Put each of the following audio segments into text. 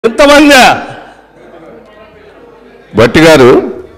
ఎంతమంది భట్టి గారు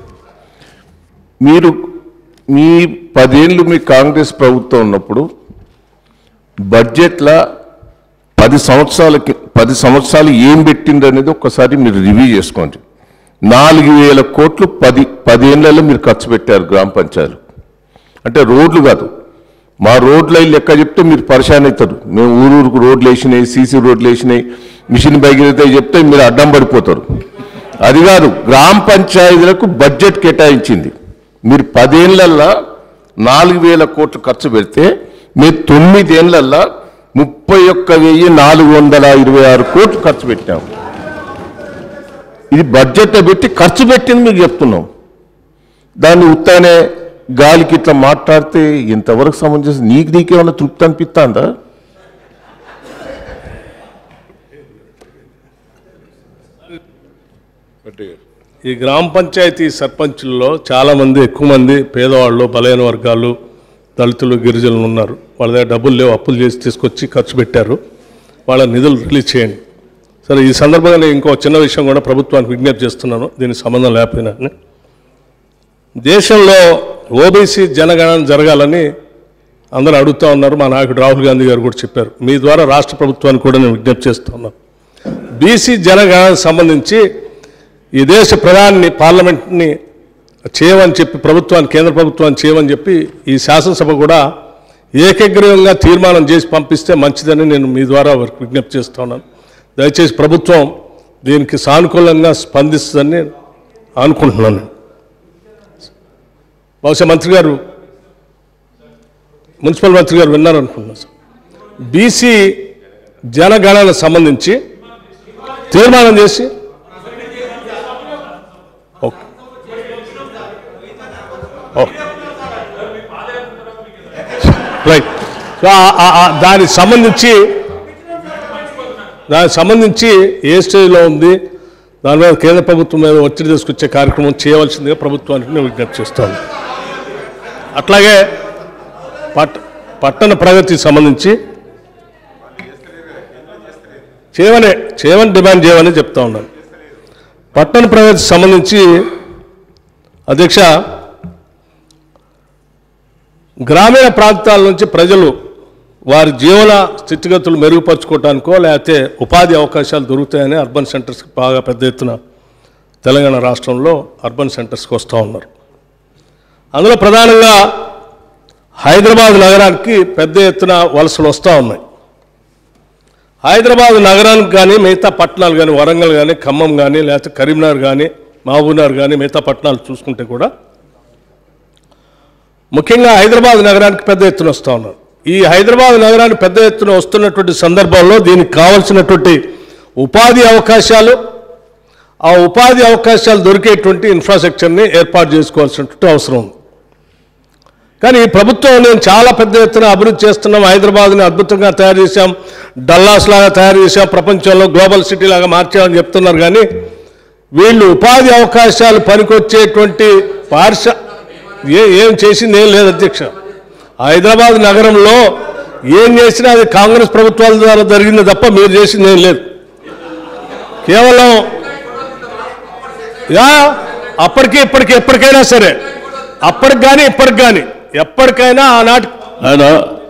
మీరు మీ పదేళ్ళు మీ కాంగ్రెస్ ప్రభుత్వం ఉన్నప్పుడు బడ్జెట్ల పది సంవత్సరాలకి పది సంవత్సరాలు ఏం పెట్టిండ్రు అనేది ఒక్కసారి మీరు రివ్యూ చేసుకోండి నాలుగు వేల కోట్లు పది పదేళ్లలో మీరు ఖర్చు పెట్టారు గ్రామ పంచాయతీలు అంటే రోడ్లు కాదు మా రోడ్లు అయి లెక్క చెప్తే మీరు పరిశాన్ అవుతారు మేము ఊరూరుకు రోడ్లు వేసినాయి సీసీ రోడ్లు వేసినాయి మిషన్ భగీరథ చెప్తే మీరు అడ్డం పడిపోతారు అది కాదు గ్రామ పంచాయతీలకు బడ్జెట్ కేటాయించింది మీరు పదేళ్లల్లా నాలుగు వేల కోట్లు ఖర్చు పెడితే మీరు తొమ్మిదేళ్లల్లా ముప్పై ఒక్క వెయ్యి నాలుగు వందల ఇరవై ఆరు కోట్లు ఖర్చు పెట్టాము ఇది బడ్జెట్ పెట్టి ఖర్చు పెట్టింది మీకు చెప్తున్నాం దాన్ని ఉత్తానే గాలికి ఇట్లా మాట్లాడితే ఇంతవరకు సమంజసం నీకు నీకేమైనా తృప్తి అనిపిస్తుందా ఈ గ్రామ పంచాయతీ సర్పంచుల్లో చాలామంది ఎక్కువ మంది పేదవాళ్ళు బలైన వర్గాలు దళితులు గిరిజనులు ఉన్నారు వాళ్ళ దగ్గర డబ్బులు లేవు అప్పులు చేసి తీసుకొచ్చి ఖర్చు పెట్టారు వాళ్ళ నిధులు రిలీజ్ చేయండి సరే ఈ సందర్భంగా నేను ఇంకో చిన్న విషయం కూడా ప్రభుత్వానికి విజ్ఞప్తి చేస్తున్నాను దీనికి సంబంధం లేకపోయినా దేశంలో ఓబీసీ జనగణన జరగాలని అందరూ అడుగుతూ ఉన్నారు మా నాయకుడు రాహుల్ గాంధీ గారు కూడా చెప్పారు మీ ద్వారా రాష్ట్ర ప్రభుత్వానికి కూడా నేను విజ్ఞప్తి చేస్తున్నాను బీసీ జనగణనకు సంబంధించి ఈ దేశ ప్రధాని పార్లమెంట్ని చేయమని చెప్పి ప్రభుత్వాన్ని కేంద్ర ప్రభుత్వాన్ని చేయమని చెప్పి ఈ శాసనసభ కూడా ఏకగ్రీవంగా తీర్మానం చేసి పంపిస్తే మంచిదని నేను మీ ద్వారా వారికి విజ్ఞప్తి చేస్తున్నాను దయచేసి ప్రభుత్వం దీనికి సానుకూలంగా స్పందిస్తుందని అనుకుంటున్నాను బహుశా మంత్రి గారు మున్సిపల్ మంత్రి గారు విన్నారనుకుంటున్నాను సార్ బీసీ జనగణన సంబంధించి తీర్మానం చేసి ఓకే ఓకే రైట్ సో ఆ- ఆ- ఆ దానికి సంబంధించి దానికి సంబంధించి ఏ స్టేజ్లో ఉంది దాని మీద కేంద్ర ప్రభుత్వం మీద ఒత్తిడి తీసుకొచ్చే కార్యక్రమం చేయవలసిందిగా ప్రభుత్వానికి నేను విజ్ఞప్తి చేస్తాను అట్లాగే పట్ పట్టణ ప్రగతికి సంబంధించి చేయమని చేయమని డిమాండ్ చేయమని చెప్తా ఉన్నాను పట్టణ ప్రగతికి సంబంధించి అధ్యక్ష గ్రామీణ ప్రాంతాల నుంచి ప్రజలు వారి జీవన స్థితిగతులు మెరుగుపరచుకోవడానికో లేకపోతే ఉపాధి అవకాశాలు దొరుకుతాయని అర్బన్ సెంటర్స్కి బాగా పెద్ద ఎత్తున తెలంగాణ రాష్ట్రంలో అర్బన్ సెంటర్స్కి వస్తూ ఉన్నారు అందులో ప్రధానంగా హైదరాబాద్ నగరానికి పెద్ద ఎత్తున వలసలు వస్తూ ఉన్నాయి హైదరాబాద్ నగరానికి కానీ మిగతా పట్టణాలు కానీ వరంగల్ కానీ ఖమ్మం కానీ లేకపోతే కరీంనగర్ కానీ మహబూబ్నగర్ కానీ మిగతా పట్టణాలు చూసుకుంటే కూడా ముఖ్యంగా హైదరాబాద్ నగరానికి పెద్ద ఎత్తున వస్తూ ఉన్నారు ఈ హైదరాబాద్ నగరానికి పెద్ద ఎత్తున వస్తున్నటువంటి సందర్భంలో దీనికి కావలసినటువంటి ఉపాధి అవకాశాలు ఆ ఉపాధి అవకాశాలు దొరికేటువంటి ఇన్ఫ్రాస్ట్రక్చర్ని ఏర్పాటు చేసుకోవాల్సినటువంటి అవసరం ఉంది కానీ ఈ ప్రభుత్వం నేను చాలా పెద్ద ఎత్తున అభివృద్ధి చేస్తున్నాం హైదరాబాద్ని అద్భుతంగా తయారు చేశాం డల్లాస్ లాగా తయారు చేశాం ప్రపంచంలో గ్లోబల్ సిటీ లాగా మార్చామని చెప్తున్నారు కానీ వీళ్ళు ఉపాధి అవకాశాలు పనికొచ్చేటువంటి పారిశ ఏ ఏం చేసింది ఏం లేదు అధ్యక్ష హైదరాబాద్ నగరంలో ఏం చేసినా అది కాంగ్రెస్ ప్రభుత్వాల ద్వారా జరిగింది తప్ప మీరు చేసింది ఏం లేదు కేవలం యా అప్పటికి ఇప్పటికి ఎప్పటికైనా సరే అప్పటికి కానీ ఇప్పటికి కానీ ఎప్పటికైనా ఆనాటి ఆయన